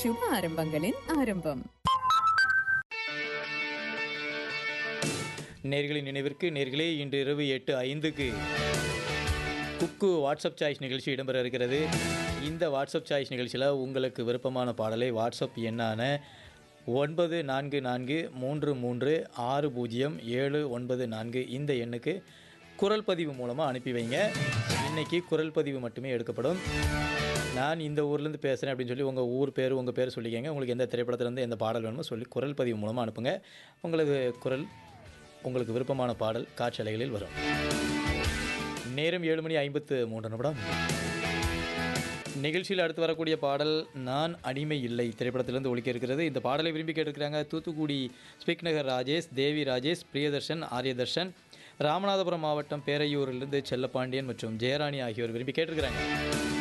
சுப ஆரம்பங்களின் ஆரம்பம் நேர்களின் நினைவிற்கு நேர்களே இன்று இரவு எட்டு ஐந்துக்கு குக்கு வாட்ஸ்அப் சாய்ஸ் நிகழ்ச்சி இடம்பெற இருக்கிறது இந்த வாட்ஸ்அப் சாய்ஸ் நிகழ்ச்சியில் உங்களுக்கு விருப்பமான பாடலை வாட்ஸ்அப் எண்ணான ஒன்பது நான்கு நான்கு மூன்று மூன்று ஆறு பூஜ்ஜியம் ஏழு ஒன்பது நான்கு இந்த எண்ணுக்கு குரல் பதிவு மூலமாக அனுப்பி வைங்க இன்னைக்கு குரல் பதிவு மட்டுமே எடுக்கப்படும் நான் இந்த ஊர்லேருந்து பேசுகிறேன் அப்படின்னு சொல்லி உங்கள் ஊர் பேர் உங்கள் பேர் சொல்லிக்கங்க உங்களுக்கு எந்த திரைப்படத்துலேருந்து எந்த பாடல் வேணுமோ சொல்லி குரல் பதிவு மூலமாக அனுப்புங்க உங்களுக்கு குரல் உங்களுக்கு விருப்பமான பாடல் காட்சலைகளில் வரும் நேரம் ஏழு மணி ஐம்பத்து மூன்று நிமிடம் நிகழ்ச்சியில் அடுத்து வரக்கூடிய பாடல் நான் அடிமை இல்லை திரைப்படத்திலிருந்து ஒழிக்க இருக்கிறது இந்த பாடலை விரும்பி கேட்டிருக்கிறாங்க தூத்துக்குடி ஸ்பிக் நகர் ராஜேஷ் தேவி ராஜேஷ் பிரியதர்ஷன் ஆரியதர்ஷன் ராமநாதபுரம் மாவட்டம் பேரையூரிலிருந்து செல்லப்பாண்டியன் மற்றும் ஜெயராணி ஆகியோர் விரும்பி கேட்டிருக்கிறாங்க